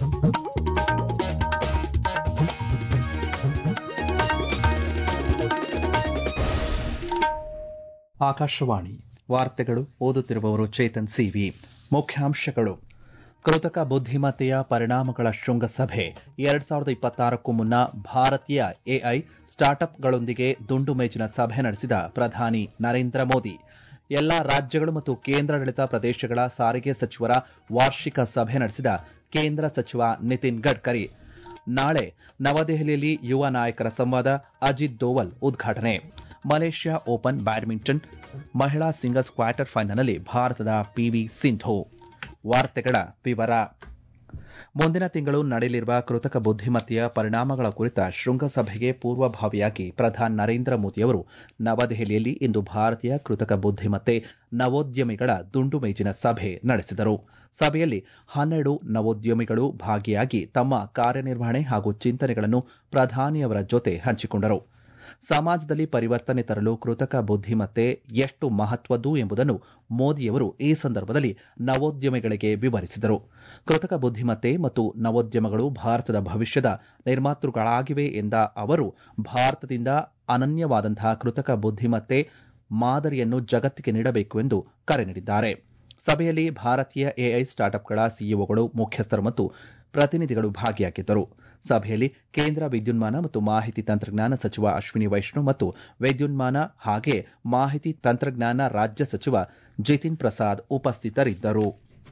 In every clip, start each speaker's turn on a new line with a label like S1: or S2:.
S1: ಆಕಾಶವಾಣಿ ವಾರ್ತೆಗಳು ಓದುತ್ತಿರುವವರು ಚೇತನ್ ಸಿವಿ ಮುಖ್ಯಾಂಶಗಳು ಕೃತಕ ಬುದ್ದಿಮತ್ತೆಯ ಪರಿಣಾಮಗಳ ಶೃಂಗಸಭೆ ಎರಡ್ ಸಾವಿರದ ಇಪ್ಪತ್ತಾರಕ್ಕೂ ಮುನ್ನ ಭಾರತೀಯ ಎಐ ಸ್ಟಾರ್ಟ್ಅಪ್ಗಳೊಂದಿಗೆ ದುಂಡು ಮೇಜಿನ ಸಭೆ ನಡೆಸಿದ ಪ್ರಧಾನಿ ನರೇಂದ್ರ ಮೋದಿ ಎಲ್ಲಾ ರಾಜ್ಯಗಳು ಮತ್ತು ಕೇಂದ್ರಾಡಳಿತ ಪ್ರದೇಶಗಳ ಸಾರಿಗೆ ಸಚಿವರ ವಾರ್ಷಿಕ ಸಭೆ ನಡೆಸಿದ ಕೇಂದ್ರ ಸಚಿವ ನಿತಿನ್ ಗಡ್ಕರಿ ನಾಳೆ ನವದೆಹಲಿಯಲ್ಲಿ ಯುವ ನಾಯಕರ ಸಂವಾದ ಅಜಿತ್ ದೋವಲ್ ಉದ್ಘಾಟನೆ ಮಲೇಷ್ಯಾ ಓಪನ್ ಬ್ಯಾಡ್ಮಿಂಟನ್ ಮಹಿಳಾ ಸಿಂಗಲ್ಸ್ ಕ್ವಾರ್ಟರ್ ಫೈನಲ್ನಲ್ಲಿ ಭಾರತದ ಪಿವಿ ಸಿಂಧು ವಾರ್ತೆಗಳ ವಿವರ ಮುಂದಿನ ತಿಂಗಳು ನಡೆಯಲಿರುವ ಕೃತಕ ಬುದ್ದಿಮತ್ತೆಯ ಪರಿಣಾಮಗಳ ಕುರಿತ ಶೃಂಗಸಭೆಗೆ ಪೂರ್ವಭಾವಿಯಾಗಿ ಪ್ರಧಾನಿ ನರೇಂದ್ರ ಮೋದಿಯವರು ನವದೆಹಲಿಯಲ್ಲಿ ಇಂದು ಭಾರತೀಯ ಕೃತಕ ಬುದ್ದಿಮತ್ತೆ ನವೋದ್ಯಮಿಗಳ ದುಂಡು ಮೇಜಿನ ಸಭೆ ನಡೆಸಿದರು ಸಭೆಯಲ್ಲಿ ಹನ್ನೆರಡು ನವೋದ್ಯಮಿಗಳು ಭಾಗಿಯಾಗಿ ತಮ್ಮ ಕಾರ್ಯನಿರ್ವಹಣೆ ಹಾಗೂ ಚಿಂತನೆಗಳನ್ನು ಪ್ರಧಾನಿಯವರ ಜೊತೆ ಹಂಚಿಕೊಂಡರು ಸಮಾಜದಲ್ಲಿ ಪರಿವರ್ತನೆ ತರಲು ಕೃತಕ ಬುದ್ದಿಮತ್ತೆ ಎಷ್ಟು ಮಹತ್ವದ್ದು ಎಂಬುದನ್ನು ಮೋದಿಯವರು ಈ ಸಂದರ್ಭದಲ್ಲಿ ನವೋದ್ಯಮಿಗಳಿಗೆ ವಿವರಿಸಿದರು ಕೃತಕ ಬುದ್ದಿಮತ್ತೆ ಮತ್ತು ನವೋದ್ಯಮಗಳು ಭಾರತದ ಭವಿಷ್ಯದ ನಿರ್ಮಾತೃಗಳಾಗಿವೆ ಎಂದ ಅವರು ಭಾರತದಿಂದ ಅನನ್ಯವಾದಂತಹ ಕೃತಕ ಬುದ್ದಿಮತ್ತೆ ಮಾದರಿಯನ್ನು ಜಗತ್ತಿಗೆ ನೀಡಬೇಕು ಎಂದು ಕರೆ ನೀಡಿದ್ದಾರೆ ಸಭೆಯಲ್ಲಿ ಭಾರತೀಯ ಎಐ ಸ್ಟಾರ್ಟ್ಅಪ್ಗಳ ಸಿಇಒಗಳು ಮುಖ್ಯಸ್ಥರು ಮತ್ತು ಪ್ರತಿನಿಧಿಗಳು ಭಾಗಿಯಾಗಿದ್ದರು ಸಭೆಯಲ್ಲಿ ಕೇಂದ್ರ ವಿದ್ಯುನ್ಮಾನ ಮತ್ತು ಮಾಹಿತಿ ತಂತ್ರಜ್ಞಾನ ಸಚಿವ ಅಶ್ವಿನಿ ವೈಷ್ಣವ್ ಮತ್ತು ವಿದ್ಯುನ್ಮಾನ ಹಾಗೆ ಮಾಹಿತಿ ತಂತ್ರಜ್ಞಾನ ರಾಜ್ಯ ಸಚಿವ ಜಿತಿನ್ ಪ್ರಸಾದ್ ಉಪಸ್ಥಿತರಿದ್ದರು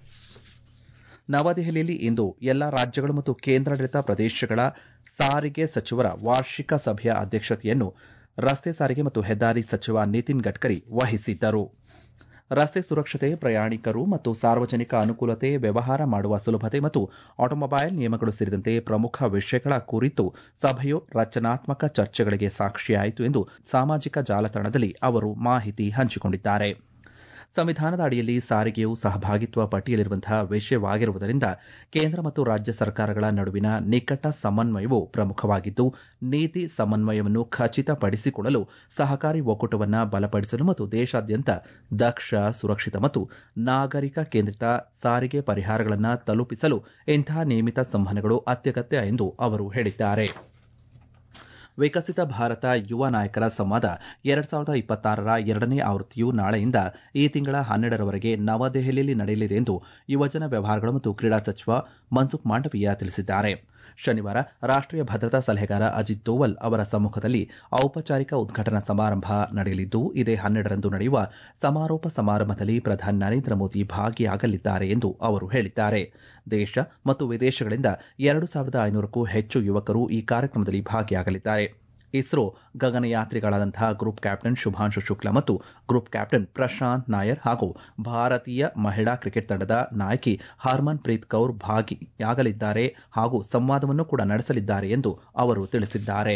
S1: ನವದೆಹಲಿಯಲ್ಲಿ ಇಂದು ಎಲ್ಲಾ ರಾಜ್ಯಗಳು ಮತ್ತು ಕೇಂದ್ರಾಡಳಿತ ಪ್ರದೇಶಗಳ ಸಾರಿಗೆ ಸಚಿವರ ವಾರ್ಷಿಕ ಸಭೆಯ ಅಧ್ಯಕ್ಷತೆಯನ್ನು ರಸ್ತೆ ಸಾರಿಗೆ ಮತ್ತು ಹೆದ್ದಾರಿ ಸಚಿವ ನಿತಿನ್ ಗಡ್ಕರಿ ವಹಿಸಿದ್ದರು ರಸ್ತೆ ಸುರಕ್ಷತೆ ಪ್ರಯಾಣಿಕರು ಮತ್ತು ಸಾರ್ವಜನಿಕ ಅನುಕೂಲತೆ ವ್ಯವಹಾರ ಮಾಡುವ ಸುಲಭತೆ ಮತ್ತು ಆಟೋಮೊಬೈಲ್ ನಿಯಮಗಳು ಸೇರಿದಂತೆ ಪ್ರಮುಖ ವಿಷಯಗಳ ಕುರಿತು ಸಭೆಯು ರಚನಾತ್ಮಕ ಚರ್ಚೆಗಳಿಗೆ ಸಾಕ್ಷಿಯಾಯಿತು ಎಂದು ಸಾಮಾಜಿಕ ಜಾಲತಾಣದಲ್ಲಿ ಅವರು ಮಾಹಿತಿ ಹಂಚಿಕೊಂಡಿದ್ದಾರೆ ಸಂವಿಧಾನದ ಅಡಿಯಲ್ಲಿ ಸಾರಿಗೆಯು ಸಹಭಾಗಿತ್ವ ಪಟ್ಟಿಯಲ್ಲಿರುವಂತಹ ವಿಷಯವಾಗಿರುವುದರಿಂದ ಕೇಂದ್ರ ಮತ್ತು ರಾಜ್ಯ ಸರ್ಕಾರಗಳ ನಡುವಿನ ನಿಕಟ ಸಮನ್ವಯವು ಪ್ರಮುಖವಾಗಿದ್ದು ನೀತಿ ಸಮನ್ವಯವನ್ನು ಖಚಿತಪಡಿಸಿಕೊಳ್ಳಲು ಸಹಕಾರಿ ಒಕ್ಕೂಟವನ್ನು ಬಲಪಡಿಸಲು ಮತ್ತು ದೇಶಾದ್ಯಂತ ದಕ್ಷ ಸುರಕ್ಷಿತ ಮತ್ತು ನಾಗರಿಕ ಕೇಂದ್ರಿತ ಸಾರಿಗೆ ಪರಿಹಾರಗಳನ್ನು ತಲುಪಿಸಲು ಇಂತಹ ನಿಯಮಿತ ಸಂವಹನಗಳು ಅತ್ಯಗತ್ಯ ಎಂದು ಅವರು ಹೇಳಿದ್ದಾರೆ ವಿಕಸಿತ ಭಾರತ ಯುವ ನಾಯಕರ ಸಂವಾದ ಎರಡ್ ಸಾವಿರದ ಇಪ್ಪತ್ತಾರರ ಎರಡನೇ ಆವೃತ್ತಿಯು ನಾಳೆಯಿಂದ ಈ ತಿಂಗಳ ಹನ್ನೆರಡರವರೆಗೆ ನವದೆಹಲಿಯಲ್ಲಿ ನಡೆಯಲಿದೆ ಎಂದು ಯುವಜನ ವ್ಯವಹಾರಗಳು ಮತ್ತು ಕ್ರೀಡಾ ಸಚಿವ ಮನ್ಸುಖ್ ಮಾಂಡವೀಯ ತಿಳಿಸಿದ್ದಾರೆ ಶನಿವಾರ ರಾಷ್ಟೀಯ ಭದ್ರತಾ ಸಲಹೆಗಾರ ಅಜಿತ್ ದೋವಲ್ ಅವರ ಸಮ್ಮುಖದಲ್ಲಿ ಔಪಚಾರಿಕ ಉದ್ಘಾಟನಾ ಸಮಾರಂಭ ನಡೆಯಲಿದ್ದು ಇದೇ ಹನ್ನೆರಡರಂದು ನಡೆಯುವ ಸಮಾರೋಪ ಸಮಾರಂಭದಲ್ಲಿ ಪ್ರಧಾನಿ ನರೇಂದ್ರ ಮೋದಿ ಭಾಗಿಯಾಗಲಿದ್ದಾರೆ ಎಂದು ಅವರು ಹೇಳಿದ್ದಾರೆ ದೇಶ ಮತ್ತು ವಿದೇಶಗಳಿಂದ ಎರಡು ಸಾವಿರದ ಐನೂರಕ್ಕೂ ಹೆಚ್ಚು ಯುವಕರು ಈ ಕಾರ್ಯಕ್ರಮದಲ್ಲಿ ಭಾಗಿಯಾಗಲಿದ್ದಾರೆ ಇಸ್ರೋ ಗಗನಯಾತ್ರಿಗಳಾದಂತಹ ಗ್ರೂಪ್ ಕ್ಯಾಪ್ಟನ್ ಶುಭಾಂಶು ಶುಕ್ಲಾ ಮತ್ತು ಗ್ರೂಪ್ ಕ್ಯಾಪ್ಟನ್ ಪ್ರಶಾಂತ್ ನಾಯರ್ ಹಾಗೂ ಭಾರತೀಯ ಮಹಿಳಾ ಕ್ರಿಕೆಟ್ ತಂಡದ ನಾಯಕಿ ಹರ್ಮನ್ ಪ್ರೀತ್ ಕೌರ್ ಭಾಗಿಯಾಗಲಿದ್ದಾರೆ ಹಾಗೂ ಸಂವಾದವನ್ನು ಕೂಡ ನಡೆಸಲಿದ್ದಾರೆ ಎಂದು ಅವರು ತಿಳಿಸಿದ್ದಾರೆ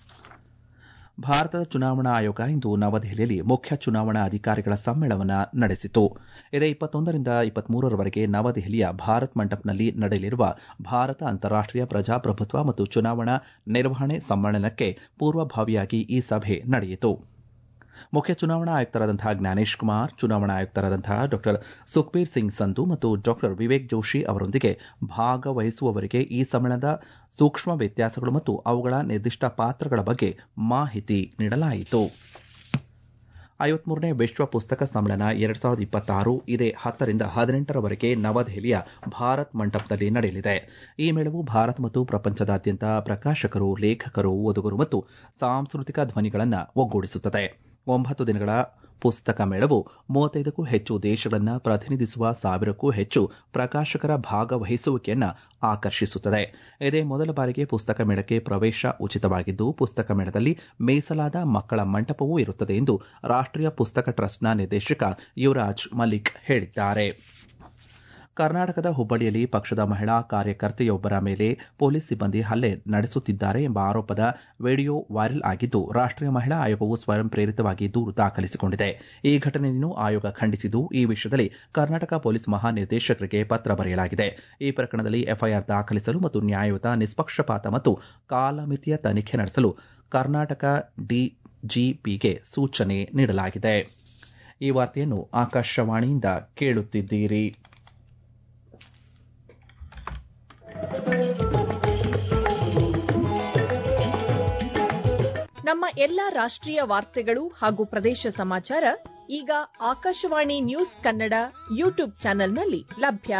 S1: ಭಾರತದ ಚುನಾವಣಾ ಆಯೋಗ ಇಂದು ನವದೆಹಲಿಯಲ್ಲಿ ಮುಖ್ಯ ಚುನಾವಣಾ ಅಧಿಕಾರಿಗಳ ಸಮ್ಮೇಳನ ನಡೆಸಿತು ಇದೇ ಇಪ್ಪತ್ತೊಂದರಿಂದ ಇಪ್ಪತ್ಮೂರರವರೆಗೆ ನವದೆಹಲಿಯ ಭಾರತ್ ಮಂಟಪ್ನಲ್ಲಿ ನಡೆಯಲಿರುವ ಭಾರತ ಅಂತಾರಾಷ್ಟೀಯ ಪ್ರಜಾಪ್ರಭುತ್ವ ಮತ್ತು ಚುನಾವಣಾ ನಿರ್ವಹಣೆ ಸಮ್ಮೇಳನಕ್ಕೆ ಪೂರ್ವಭಾವಿಯಾಗಿ ಈ ಸಭೆ ನಡೆಯಿತು ಮುಖ್ಯ ಚುನಾವಣಾ ಆಯುಕ್ತರಾದಂತಹ ಜ್ಞಾನೇಶ್ ಕುಮಾರ್ ಚುನಾವಣಾ ಆಯುಕ್ತರಾದಂತಹ ಡಾ ಸುಖ್ಬೀರ್ ಸಿಂಗ್ ಸಂಧು ಮತ್ತು ಡಾ ವಿವೇಕ್ ಜೋಶಿ ಅವರೊಂದಿಗೆ ಭಾಗವಹಿಸುವವರಿಗೆ ಈ ಸಮ್ಮೇಳನದ ಸೂಕ್ಷ್ಮ ವ್ಯತ್ಯಾಸಗಳು ಮತ್ತು ಅವುಗಳ ನಿರ್ದಿಷ್ಟ ಪಾತ್ರಗಳ ಬಗ್ಗೆ ಮಾಹಿತಿ ನೀಡಲಾಯಿತು ಐವತ್ಮೂರನೇ ವಿಶ್ವ ಪುಸ್ತಕ ಸಮ್ಮೇಳನ ಎರಡ್ ಸಾವಿರದ ಇಪ್ಪತ್ತಾರು ಇದೇ ಹತ್ತರಿಂದ ಹದಿನೆಂಟರವರೆಗೆ ನವದೆಹಲಿಯ ಭಾರತ್ ಮಂಟಪದಲ್ಲಿ ನಡೆಯಲಿದೆ ಈ ಮೇಳವು ಭಾರತ ಮತ್ತು ಪ್ರಪಂಚದಾದ್ಯಂತ ಪ್ರಕಾಶಕರು ಲೇಖಕರು ಓದುಗರು ಮತ್ತು ಸಾಂಸ್ಕೃತಿಕ ಧ್ವನಿಗಳನ್ನು ಒಗ್ಗೂಡಿಸುತ್ತದೆ ಒಂಬತ್ತು ದಿನಗಳ ಪುಸ್ತಕ ಮೇಳವು ಮೂವತ್ತೈದಕ್ಕೂ ಹೆಚ್ಚು ದೇಶಗಳನ್ನು ಪ್ರತಿನಿಧಿಸುವ ಸಾವಿರಕ್ಕೂ ಹೆಚ್ಚು ಪ್ರಕಾಶಕರ ಭಾಗವಹಿಸುವಿಕೆಯನ್ನು ಆಕರ್ಷಿಸುತ್ತದೆ ಇದೇ ಮೊದಲ ಬಾರಿಗೆ ಪುಸ್ತಕ ಮೇಳಕ್ಕೆ ಪ್ರವೇಶ ಉಚಿತವಾಗಿದ್ದು ಪುಸ್ತಕ ಮೇಳದಲ್ಲಿ ಮೀಸಲಾದ ಮಕ್ಕಳ ಮಂಟಪವೂ ಇರುತ್ತದೆ ಎಂದು ರಾಷ್ಟೀಯ ಪುಸ್ತಕ ಟ್ರಸ್ಟ್ನ ನಿರ್ದೇಶಕ ಯುವರಾಜ್ ಮಲಿಕ್ ಹೇಳಿದ್ದಾರೆ ಕರ್ನಾಟಕದ ಹುಬ್ಬಳ್ಳಿಯಲ್ಲಿ ಪಕ್ಷದ ಮಹಿಳಾ ಕಾರ್ಯಕರ್ತೆಯೊಬ್ಬರ ಮೇಲೆ ಪೊಲೀಸ್ ಸಿಬ್ಬಂದಿ ಹಲ್ಲೆ ನಡೆಸುತ್ತಿದ್ದಾರೆ ಎಂಬ ಆರೋಪದ ವಿಡಿಯೋ ವೈರಲ್ ಆಗಿದ್ದು ರಾಷ್ಟೀಯ ಮಹಿಳಾ ಆಯೋಗವು ಸ್ವಯಂ ಪ್ರೇರಿತವಾಗಿ ದೂರು ದಾಖಲಿಸಿಕೊಂಡಿದೆ ಈ ಘಟನೆಯನ್ನು ಆಯೋಗ ಖಂಡಿಸಿದ್ದು ಈ ವಿಷಯದಲ್ಲಿ ಕರ್ನಾಟಕ ಪೊಲೀಸ್ ಮಹಾನಿರ್ದೇಶಕರಿಗೆ ಪತ್ರ ಬರೆಯಲಾಗಿದೆ ಈ ಪ್ರಕರಣದಲ್ಲಿ ಎಫ್ಐಆರ್ ದಾಖಲಿಸಲು ಮತ್ತು ನ್ಯಾಯಯುತ ನಿಷ್ಪಕ್ಷಪಾತ ಮತ್ತು ಕಾಲಮಿತಿಯ ತನಿಖೆ ನಡೆಸಲು ಕರ್ನಾಟಕ ಡಿಜಿಪಿಗೆ ಸೂಚನೆ ನೀಡಲಾಗಿದೆ ಈ ವಾರ್ತೆಯನ್ನು ಆಕಾಶವಾಣಿಯಿಂದ ಕೇಳುತ್ತಿದ್ದೀರಿ
S2: ನಮ್ಮ ಎಲ್ಲಾ ರಾಷ್ಟ್ರೀಯ ವಾರ್ತೆಗಳು ಹಾಗೂ ಪ್ರದೇಶ ಸಮಾಚಾರ ಈಗ ಆಕಾಶವಾಣಿ ನ್ಯೂಸ್ ಕನ್ನಡ ಯೂಟ್ಯೂಬ್ ಚಾನೆಲ್ನಲ್ಲಿ ಲಭ್ಯ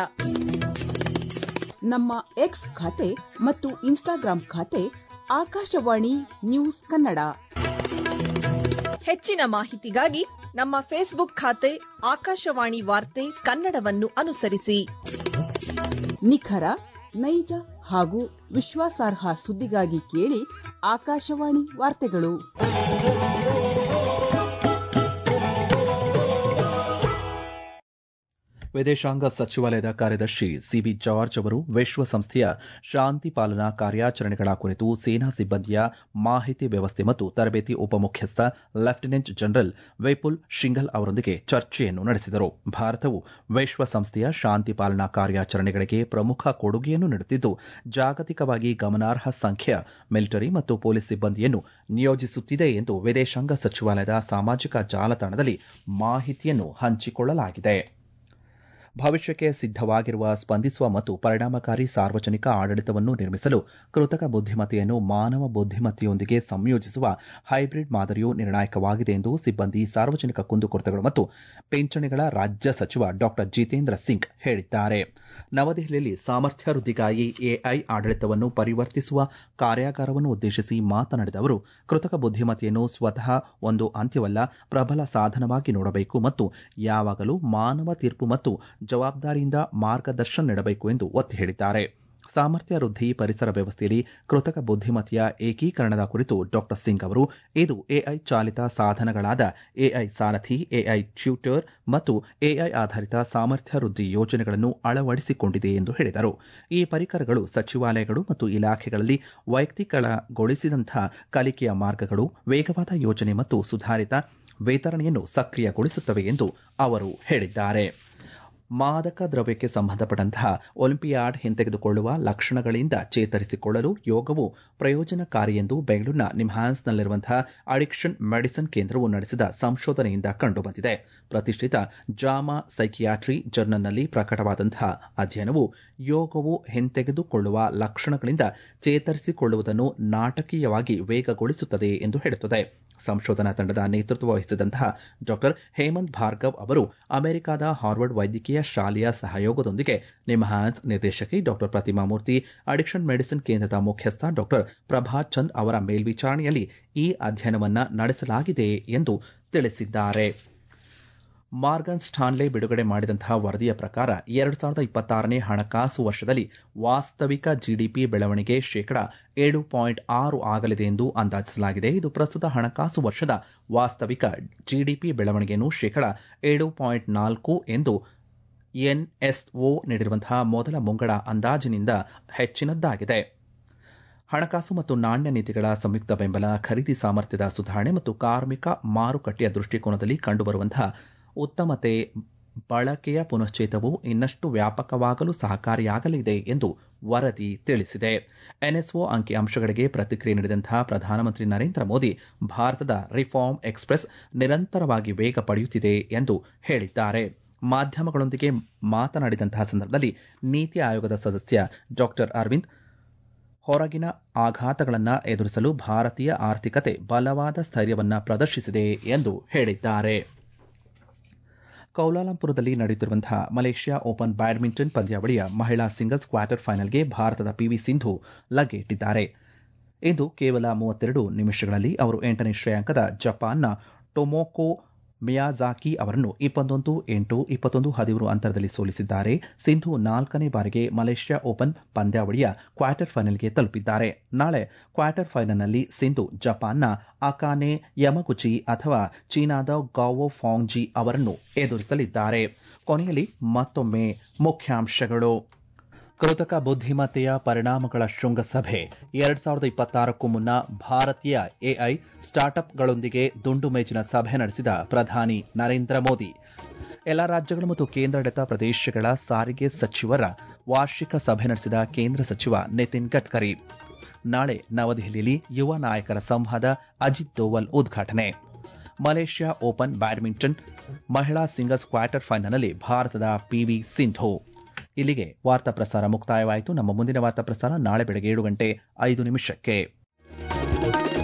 S3: ನಮ್ಮ ಎಕ್ಸ್ ಖಾತೆ ಮತ್ತು ಇನ್ಸ್ಟಾಗ್ರಾಂ ಖಾತೆ ಆಕಾಶವಾಣಿ ನ್ಯೂಸ್ ಕನ್ನಡ
S2: ಹೆಚ್ಚಿನ ಮಾಹಿತಿಗಾಗಿ ನಮ್ಮ ಫೇಸ್ಬುಕ್ ಖಾತೆ ಆಕಾಶವಾಣಿ ವಾರ್ತೆ ಕನ್ನಡವನ್ನು ಅನುಸರಿಸಿ
S3: ನಿಖರ ನೈಜ ಹಾಗೂ ವಿಶ್ವಾಸಾರ್ಹ ಸುದ್ದಿಗಾಗಿ ಕೇಳಿ ಆಕಾಶವಾಣಿ ವಾರ್ತೆಗಳು
S1: ವಿದೇಶಾಂಗ ಸಚಿವಾಲಯದ ಕಾರ್ಯದರ್ಶಿ ಸಿಬಿ ಜಾರ್ಜ್ ಅವರು ವಿಶ್ವಸಂಸ್ಥೆಯ ಶಾಂತಿ ಪಾಲನಾ ಕಾರ್ಯಾಚರಣೆಗಳ ಕುರಿತು ಸೇನಾ ಸಿಬ್ಬಂದಿಯ ಮಾಹಿತಿ ವ್ಯವಸ್ಥೆ ಮತ್ತು ತರಬೇತಿ ಉಪಮುಖ್ಯಸ್ಥ ಲೆಫ್ಟಿನೆಂಟ್ ಜನರಲ್ ವೈಪುಲ್ ಶಿಂಗಲ್ ಅವರೊಂದಿಗೆ ಚರ್ಚೆಯನ್ನು ನಡೆಸಿದರು ಭಾರತವು ವಿಶ್ವಸಂಸ್ಥೆಯ ಶಾಂತಿ ಪಾಲನಾ ಕಾರ್ಯಾಚರಣೆಗಳಿಗೆ ಪ್ರಮುಖ ಕೊಡುಗೆಯನ್ನು ನೀಡುತ್ತಿದ್ದು ಜಾಗತಿಕವಾಗಿ ಗಮನಾರ್ಹ ಸಂಖ್ಯೆಯ ಮಿಲಿಟರಿ ಮತ್ತು ಪೊಲೀಸ್ ಸಿಬ್ಬಂದಿಯನ್ನು ನಿಯೋಜಿಸುತ್ತಿದೆ ಎಂದು ವಿದೇಶಾಂಗ ಸಚಿವಾಲಯದ ಸಾಮಾಜಿಕ ಜಾಲತಾಣದಲ್ಲಿ ಮಾಹಿತಿಯನ್ನು ಹಂಚಿಕೊಳ್ಳಲಾಗಿದೆ ಭವಿಷ್ಯಕ್ಕೆ ಸಿದ್ಧವಾಗಿರುವ ಸ್ಪಂದಿಸುವ ಮತ್ತು ಪರಿಣಾಮಕಾರಿ ಸಾರ್ವಜನಿಕ ಆಡಳಿತವನ್ನು ನಿರ್ಮಿಸಲು ಕೃತಕ ಬುದ್ಧಿಮತ್ತೆಯನ್ನು ಮಾನವ ಬುದ್ಧಿಮತ್ತೆಯೊಂದಿಗೆ ಸಂಯೋಜಿಸುವ ಹೈಬ್ರಿಡ್ ಮಾದರಿಯು ನಿರ್ಣಾಯಕವಾಗಿದೆ ಎಂದು ಸಿಬ್ಬಂದಿ ಸಾರ್ವಜನಿಕ ಕುಂದುಕೊರತೆಗಳು ಮತ್ತು ಪಿಂಚಣಿಗಳ ರಾಜ್ಯ ಸಚಿವ ಡಾ ಜಿತೇಂದ್ರ ಸಿಂಗ್ ಹೇಳಿದ್ದಾರೆ ನವದೆಹಲಿಯಲ್ಲಿ ಸಾಮರ್ಥ್ಯ ವೃದ್ಧಿಗಾಗಿ ಎಐ ಆಡಳಿತವನ್ನು ಪರಿವರ್ತಿಸುವ ಕಾರ್ಯಾಗಾರವನ್ನು ಉದ್ದೇಶಿಸಿ ಮಾತನಾಡಿದ ಅವರು ಕೃತಕ ಬುದ್ಧಿಮತ್ತೆಯನ್ನು ಸ್ವತಃ ಒಂದು ಅಂತ್ಯವಲ್ಲ ಪ್ರಬಲ ಸಾಧನವಾಗಿ ನೋಡಬೇಕು ಮತ್ತು ಯಾವಾಗಲೂ ಮಾನವ ತೀರ್ಪು ಮತ್ತು ಜವಾಬ್ದಾರಿಯಿಂದ ಮಾರ್ಗದರ್ಶನ ನೀಡಬೇಕು ಎಂದು ಒತ್ತಿ ಹೇಳಿದ್ದಾರೆ ಸಾಮರ್ಥ್ಯ ವೃದ್ಧಿ ಪರಿಸರ ವ್ಯವಸ್ಥೆಯಲ್ಲಿ ಕೃತಕ ಬುದ್ಧಿಮತ್ತೆಯ ಏಕೀಕರಣದ ಕುರಿತು ಡಾ ಸಿಂಗ್ ಅವರು ಇದು ಎಐ ಚಾಲಿತ ಸಾಧನಗಳಾದ ಎಐ ಸಾರಥಿ ಎಐ ಟ್ಯೂಟರ್ ಮತ್ತು ಎಐ ಆಧಾರಿತ ಸಾಮರ್ಥ್ಯ ವೃದ್ಧಿ ಯೋಜನೆಗಳನ್ನು ಅಳವಡಿಸಿಕೊಂಡಿದೆ ಎಂದು ಹೇಳಿದರು ಈ ಪರಿಕರಗಳು ಸಚಿವಾಲಯಗಳು ಮತ್ತು ಇಲಾಖೆಗಳಲ್ಲಿ ವೈಯಕ್ತಿಕಗೊಳಿಸಿದಂತಹ ಕಲಿಕೆಯ ಮಾರ್ಗಗಳು ವೇಗವಾದ ಯೋಜನೆ ಮತ್ತು ಸುಧಾರಿತ ವಿತರಣೆಯನ್ನು ಸಕ್ರಿಯಗೊಳಿಸುತ್ತವೆ ಎಂದು ಅವರು ಹೇಳಿದ್ದಾರೆ ಮಾದಕ ದ್ರವ್ಯಕ್ಕೆ ಸಂಬಂಧಪಟ್ಟಂತಹ ಒಲಿಂಪಿಯಾಡ್ ಹಿಂತೆಗೆದುಕೊಳ್ಳುವ ಲಕ್ಷಣಗಳಿಂದ ಚೇತರಿಸಿಕೊಳ್ಳಲು ಯೋಗವು ಪ್ರಯೋಜನಕಾರಿ ಎಂದು ಬೆಂಗಳೂರಿನ ನಿಮ್ಹಾನ್ಸ್ನಲ್ಲಿರುವಂತಹ ಅಡಿಕ್ಷನ್ ಮೆಡಿಸಿನ್ ಕೇಂದ್ರವು ನಡೆಸಿದ ಸಂಶೋಧನೆಯಿಂದ ಕಂಡುಬಂದಿದೆ ಪ್ರತಿಷ್ಠಿತ ಜಾಮಾ ಸೈಕಿಯಾಟ್ರಿ ಜರ್ನಲ್ನಲ್ಲಿ ಪ್ರಕಟವಾದಂತಹ ಅಧ್ಯಯನವು ಯೋಗವು ಹಿಂತೆಗೆದುಕೊಳ್ಳುವ ಲಕ್ಷಣಗಳಿಂದ ಚೇತರಿಸಿಕೊಳ್ಳುವುದನ್ನು ನಾಟಕೀಯವಾಗಿ ವೇಗಗೊಳಿಸುತ್ತದೆ ಎಂದು ಹೇಳುತ್ತದೆ ಸಂಶೋಧನಾ ತಂಡದ ನೇತೃತ್ವ ವಹಿಸಿದಂತಹ ಡಾ ಹೇಮಂತ್ ಭಾರ್ಗವ್ ಅವರು ಅಮೆರಿಕದ ಹಾರ್ವರ್ಡ್ ವೈದ್ಯಕೀಯ ಶಾಲೆಯ ಸಹಯೋಗದೊಂದಿಗೆ ನಿಮ್ಹಾನ್ಸ್ ನಿರ್ದೇಶಕಿ ಡಾ ಪ್ರತಿಮಾ ಮೂರ್ತಿ ಅಡಿಕ್ಷನ್ ಮೆಡಿಸಿನ್ ಕೇಂದ್ರದ ಮುಖ್ಯಸ್ಥ ಡಾ ಪ್ರಭಾತ್ ಚಂದ್ ಅವರ ಮೇಲ್ವಿಚಾರಣೆಯಲ್ಲಿ ಈ ಅಧ್ಯಯನವನ್ನ ನಡೆಸಲಾಗಿದೆ ಎಂದು ತಿಳಿಸಿದ್ದಾರೆ ಮಾರ್ಗನ್ ಸ್ಟಾನ್ಲೆ ಬಿಡುಗಡೆ ಮಾಡಿದಂತಹ ವರದಿಯ ಪ್ರಕಾರ ಎರಡು ಸಾವಿರದ ಇಪ್ಪತ್ತಾರನೇ ಹಣಕಾಸು ವರ್ಷದಲ್ಲಿ ವಾಸ್ತವಿಕ ಜಿಡಿಪಿ ಬೆಳವಣಿಗೆ ಶೇಕಡ ಏಳು ಪಾಯಿಂಟ್ ಆರು ಆಗಲಿದೆ ಎಂದು ಅಂದಾಜಿಸಲಾಗಿದೆ ಇದು ಪ್ರಸ್ತುತ ಹಣಕಾಸು ವರ್ಷದ ವಾಸ್ತವಿಕ ಜಿಡಿಪಿ ಬೆಳವಣಿಗೆಯನ್ನು ಶೇಕಡ ಏಳು ಪಾಯಿಂಟ್ ನಾಲ್ಕು ಎಂದು ಎನ್ಎಸ್ಒ ನೀಡಿರುವಂತಹ ಮೊದಲ ಮುಂಗಡ ಅಂದಾಜಿನಿಂದ ಹೆಚ್ಚಿನದ್ದಾಗಿದೆ ಹಣಕಾಸು ಮತ್ತು ನಾಣ್ಯ ನೀತಿಗಳ ಸಂಯುಕ್ತ ಬೆಂಬಲ ಖರೀದಿ ಸಾಮರ್ಥ್ಯದ ಸುಧಾರಣೆ ಮತ್ತು ಕಾರ್ಮಿಕ ಮಾರುಕಟ್ಟೆಯ ದೃಷ್ಟಿಕೋನದಲ್ಲಿ ಕಂಡುಬರುವಂತಹ ಉತ್ತಮತೆ ಬಳಕೆಯ ಪುನಶ್ಚೇತವು ಇನ್ನಷ್ಟು ವ್ಯಾಪಕವಾಗಲು ಸಹಕಾರಿಯಾಗಲಿದೆ ಎಂದು ವರದಿ ತಿಳಿಸಿದೆ ಎನ್ಎಸ್ಒ ಅಂಕಿಅಂಶಗಳಿಗೆ ಪ್ರತಿಕ್ರಿಯೆ ನೀಡಿದಂತಹ ಪ್ರಧಾನಮಂತ್ರಿ ನರೇಂದ್ರ ಮೋದಿ ಭಾರತದ ರಿಫಾರ್ಮ್ ಎಕ್ಸ್ಪ್ರೆಸ್ ನಿರಂತರವಾಗಿ ವೇಗ ಪಡೆಯುತ್ತಿದೆ ಎಂದು ಹೇಳಿದ್ದಾರೆ ಮಾಧ್ಯಮಗಳೊಂದಿಗೆ ಮಾತನಾಡಿದಂತಹ ಸಂದರ್ಭದಲ್ಲಿ ನೀತಿ ಆಯೋಗದ ಸದಸ್ಯ ಡಾಕ್ಟರ್ ಅರವಿಂದ್ ಹೊರಗಿನ ಆಘಾತಗಳನ್ನು ಎದುರಿಸಲು ಭಾರತೀಯ ಆರ್ಥಿಕತೆ ಬಲವಾದ ಸ್ಥೈರ್ಯವನ್ನ ಪ್ರದರ್ಶಿಸಿದೆ ಎಂದು ಹೇಳಿದ್ದಾರೆ ಕೌಲಾಲಂಪುರದಲ್ಲಿ ನಡೆಯುತ್ತಿರುವಂತಹ ಮಲೇಷ್ಯಾ ಓಪನ್ ಬ್ಯಾಡ್ಮಿಂಟನ್ ಪಂದ್ಯಾವಳಿಯ ಮಹಿಳಾ ಸಿಂಗಲ್ಸ್ ಕ್ವಾರ್ಟರ್ ಫೈನಲ್ಗೆ ಭಾರತದ ಪಿವಿ ಸಿಂಧು ಲಗ್ಗೆಯಿಟ್ಟಿದ್ದಾರೆ ಇಂದು ಕೇವಲ ಮೂವತ್ತೆರಡು ನಿಮಿಷಗಳಲ್ಲಿ ಅವರು ಎಂಟನೇ ಶ್ರೇಯಾಂಕದ ಜಪಾನ್ನ ಟೊಮೊಕೊ ಮಿಯಾಜಾಕಿ ಅವರನ್ನು ಇಪ್ಪತ್ತೊಂದು ಎಂಟು ಇಪ್ಪತ್ತೊಂದು ಹದಿಮೂರು ಅಂತರದಲ್ಲಿ ಸೋಲಿಸಿದ್ದಾರೆ ಸಿಂಧು ನಾಲ್ಕನೇ ಬಾರಿಗೆ ಮಲೇಷ್ಯಾ ಓಪನ್ ಪಂದ್ಯಾವಳಿಯ ಕ್ವಾರ್ಟರ್ ಫೈನಲ್ಗೆ ತಲುಪಿದ್ದಾರೆ ನಾಳೆ ಕ್ವಾರ್ಟರ್ ಫೈನಲ್ನಲ್ಲಿ ಸಿಂಧು ಜಪಾನ್ನ ಅಕಾನೆ ಯಮಗುಚಿ ಅಥವಾ ಚೀನಾದ ಗಾವೋ ಫಾಂಗ್ಜಿ ಅವರನ್ನು ಎದುರಿಸಲಿದ್ದಾರೆ ಕೊನೆಯಲ್ಲಿ ಮತ್ತೊಮ್ಮೆ ಮುಖ್ಯಾಂಶಗಳು ಕೃತಕ ಬುದ್ಧಿಮತ್ತೆಯ ಪರಿಣಾಮಗಳ ಶೃಂಗಸಭೆ ಎರಡ್ ಸಾವಿರದ ಇಪ್ಪತ್ತಾರಕ್ಕೂ ಮುನ್ನ ಭಾರತೀಯ ಎಐ ಸ್ಟಾರ್ಟ್ಅಪ್ಗಳೊಂದಿಗೆ ದುಂಡು ಮೇಜಿನ ಸಭೆ ನಡೆಸಿದ ಪ್ರಧಾನಿ ನರೇಂದ್ರ ಮೋದಿ ಎಲ್ಲ ರಾಜ್ಯಗಳು ಮತ್ತು ಕೇಂದ್ರಾಡಳಿತ ಪ್ರದೇಶಗಳ ಸಾರಿಗೆ ಸಚಿವರ ವಾರ್ಷಿಕ ಸಭೆ ನಡೆಸಿದ ಕೇಂದ್ರ ಸಚಿವ ನಿತಿನ್ ಗಡ್ಕರಿ ನಾಳೆ ನವದೆಹಲಿಯಲ್ಲಿ ಯುವ ನಾಯಕರ ಸಂವಾದ ಅಜಿತ್ ದೋವಲ್ ಉದ್ಘಾಟನೆ ಮಲೇಷ್ಯಾ ಓಪನ್ ಬ್ಯಾಡ್ಮಿಂಟನ್ ಮಹಿಳಾ ಸಿಂಗಲ್ಸ್ ಕ್ವಾರ್ಟರ್ ಫೈನಲ್ನಲ್ಲಿ ಭಾರತದ ಪಿವಿ ಸಿಂಧು ಇಲ್ಲಿಗೆ ವಾರ್ತಾ ಪ್ರಸಾರ ಮುಕ್ತಾಯವಾಯಿತು ನಮ್ಮ ಮುಂದಿನ ವಾರ್ತಾ ಪ್ರಸಾರ ನಾಳೆ ಬೆಳಗ್ಗೆ ಏಳು ಗಂಟೆ ಐದು ನಿಮಿಷಕ್ಕೆ